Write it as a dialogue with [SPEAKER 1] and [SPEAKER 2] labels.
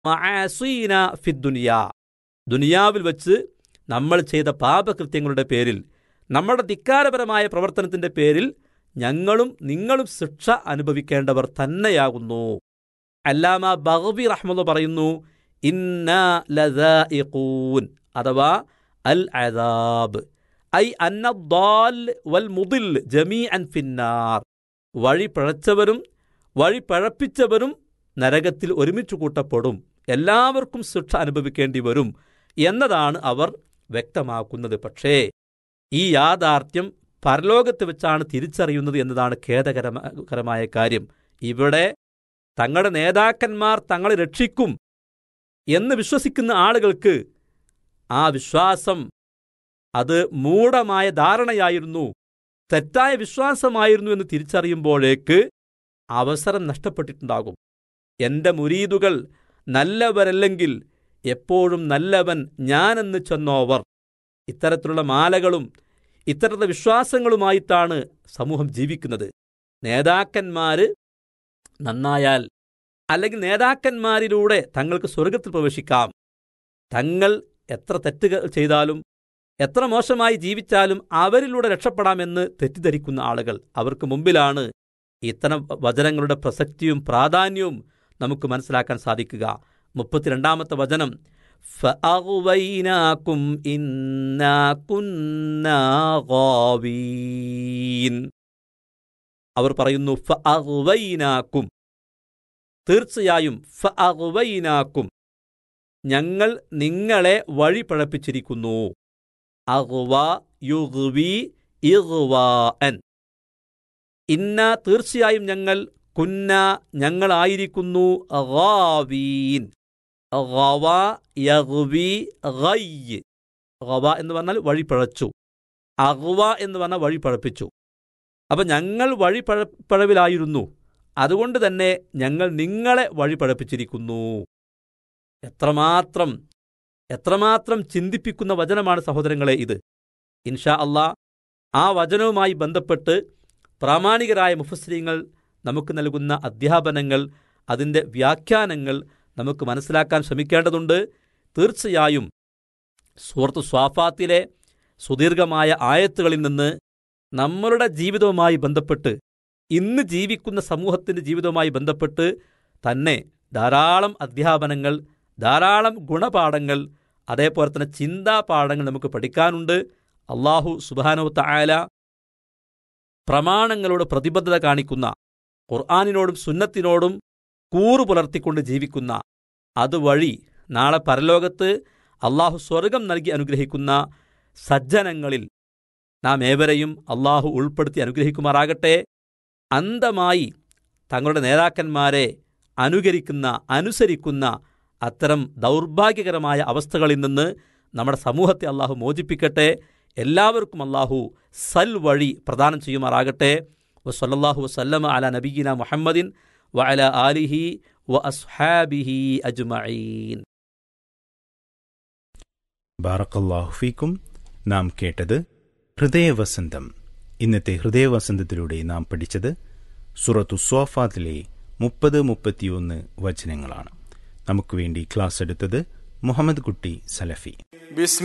[SPEAKER 1] മഅസീന ഫിദ്ദുനിയ ദുനിയാവിൽ വച്ച് നമ്മൾ ചെയ്ത പാപകൃത്യങ്ങളുടെ പേരിൽ നമ്മുടെ ധിക്കാരപരമായ പ്രവർത്തനത്തിന്റെ പേരിൽ ഞങ്ങളും നിങ്ങളും ശിക്ഷ അനുഭവിക്കേണ്ടവർ തന്നെയാകുന്നു അല്ലാമ ബഹബി റഹ്മദ് പറയുന്നു ഇന്ന ലദാഇഖൂൻ അഥവാ അൽ അദാബ് ഐ അന്നദ്ദാൽ വൽ മുദിൽ ജമീഅൻ ഫിന്നാർ വഴി പഴച്ചവരും വഴി പഴപ്പിച്ചവരും നരകത്തിൽ ഒരുമിച്ച് കൂട്ടപ്പെടും എല്ലാവർക്കും ശിക്ഷ അനുഭവിക്കേണ്ടി വരും എന്നതാണ് അവർ വ്യക്തമാക്കുന്നത് പക്ഷേ ഈ യാഥാർത്ഥ്യം പരലോകത്ത് വെച്ചാണ് തിരിച്ചറിയുന്നത് എന്നതാണ് ഖേദകരമായ കാര്യം ഇവിടെ തങ്ങളുടെ നേതാക്കന്മാർ തങ്ങളെ രക്ഷിക്കും എന്ന് വിശ്വസിക്കുന്ന ആളുകൾക്ക് ആ വിശ്വാസം അത് മൂഢമായ ധാരണയായിരുന്നു തെറ്റായ വിശ്വാസമായിരുന്നു എന്ന് തിരിച്ചറിയുമ്പോഴേക്ക് അവസരം നഷ്ടപ്പെട്ടിട്ടുണ്ടാകും എന്റെ മുരീദുകൾ നല്ലവരല്ലെങ്കിൽ എപ്പോഴും നല്ലവൻ ഞാനെന്ന് ചെന്നോവർ ഇത്തരത്തിലുള്ള മാലകളും ഇത്തരത്തിലുള്ള വിശ്വാസങ്ങളുമായിട്ടാണ് സമൂഹം ജീവിക്കുന്നത് നേതാക്കന്മാര് നന്നായാൽ അല്ലെങ്കിൽ നേതാക്കന്മാരിലൂടെ തങ്ങൾക്ക് സ്വർഗത്തിൽ പ്രവേശിക്കാം തങ്ങൾ എത്ര തെറ്റുകൾ ചെയ്താലും എത്ര മോശമായി ജീവിച്ചാലും അവരിലൂടെ രക്ഷപ്പെടാമെന്ന് തെറ്റിദ്ധരിക്കുന്ന ആളുകൾ അവർക്ക് മുമ്പിലാണ് ഇത്തരം വചനങ്ങളുടെ പ്രസക്തിയും പ്രാധാന്യവും നമുക്ക് മനസ്സിലാക്കാൻ സാധിക്കുക മുപ്പത്തിരണ്ടാമത്തെ വചനം ഫഅഗ്വൈനാകും ഇന്നാ കുന്നാ ഗാവീൻ അവർ പറയുന്നു ഫഅഗ്വൈനാകും തീർച്ചയായും ഫഅഗ്വൈനാകും ഞങ്ങൾ നിങ്ങളെ വഴി പഴപ്പിച്ചിരിക്കുന്നു അഗ്വ യുഗ്വി ഇഗ്വാൻ ഇന്ന തീർച്ചയായും ഞങ്ങൾ കുന്ന ഞങ്ങളായിരിക്കുന്നു ഗാവീൻ ഗവ യഗ്വി ഗയ്യ് ഗവ എന്ന് പറഞ്ഞാൽ വഴി പഴച്ചു അഗ്വ എന്ന് പറഞ്ഞാൽ വഴി പഴപ്പിച്ചു അപ്പം ഞങ്ങൾ വഴി പഴ പഴവിലായിരുന്നു അതുകൊണ്ട് തന്നെ ഞങ്ങൾ നിങ്ങളെ വഴി പഴപ്പിച്ചിരിക്കുന്നു എത്രമാത്രം എത്രമാത്രം ചിന്തിപ്പിക്കുന്ന വചനമാണ് സഹോദരങ്ങളെ ഇത് ഇൻഷാ അള്ളാ ആ വചനവുമായി ബന്ധപ്പെട്ട് പ്രാമാണികരായ മുഫസ്രീങ്ങൾ നമുക്ക് നൽകുന്ന അധ്യാപനങ്ങൾ അതിൻ്റെ വ്യാഖ്യാനങ്ങൾ നമുക്ക് മനസ്സിലാക്കാൻ ശ്രമിക്കേണ്ടതുണ്ട് തീർച്ചയായും സുഹൃത്ത് സ്വാഫാത്തിലെ സുദീർഘമായ ആയത്തുകളിൽ നിന്ന് നമ്മളുടെ ജീവിതവുമായി ബന്ധപ്പെട്ട് ഇന്ന് ജീവിക്കുന്ന സമൂഹത്തിൻ്റെ ജീവിതവുമായി ബന്ധപ്പെട്ട് തന്നെ ധാരാളം അധ്യാപനങ്ങൾ ധാരാളം ഗുണപാഠങ്ങൾ അതേപോലെ തന്നെ ചിന്താപാഠങ്ങൾ നമുക്ക് പഠിക്കാനുണ്ട് അള്ളാഹു സുബാനോ തായാല പ്രമാണങ്ങളോട് പ്രതിബദ്ധത കാണിക്കുന്ന ഖുർആാനിനോടും സുന്നത്തിനോടും കൂറു പുലർത്തിക്കൊണ്ട് ജീവിക്കുന്ന അതുവഴി നാളെ പരലോകത്ത് അള്ളാഹു സ്വർഗം നൽകി അനുഗ്രഹിക്കുന്ന സജ്ജനങ്ങളിൽ നാം ഏവരെയും അള്ളാഹു ഉൾപ്പെടുത്തി അനുഗ്രഹിക്കുമാറാകട്ടെ അന്തമായി തങ്ങളുടെ നേതാക്കന്മാരെ അനുകരിക്കുന്ന അനുസരിക്കുന്ന അത്തരം ദൗർഭാഗ്യകരമായ അവസ്ഥകളിൽ നിന്ന് നമ്മുടെ സമൂഹത്തെ അള്ളാഹു മോചിപ്പിക്കട്ടെ എല്ലാവർക്കും അള്ളാഹു സൽ വഴി പ്രദാനം ചെയ്യുമാറാകട്ടെ വസല്ലാഹു വസല്ലമ അല നബീന മുഹമ്മദിൻ വ അല ആലിഹി വ അസ്ഹാബിഹി അജ്മഈൻ
[SPEAKER 2] ബാറക്കല്ലാഹു ഫീക്കും നാം കേട്ടത് ഹൃദയവസന്തം ഇന്നത്തെ ഹൃദയവസന്തത്തിലൂടെ നാം പഠിച്ചത് സുറത്തു സ്വാഫാത്തിലെ മുപ്പത് മുപ്പത്തിയൊന്ന് വചനങ്ങളാണ് നമുക്ക് വേണ്ടി ക്ലാസ് എടുത്തത് മുഹമ്മദ് കുട്ടി സലഫി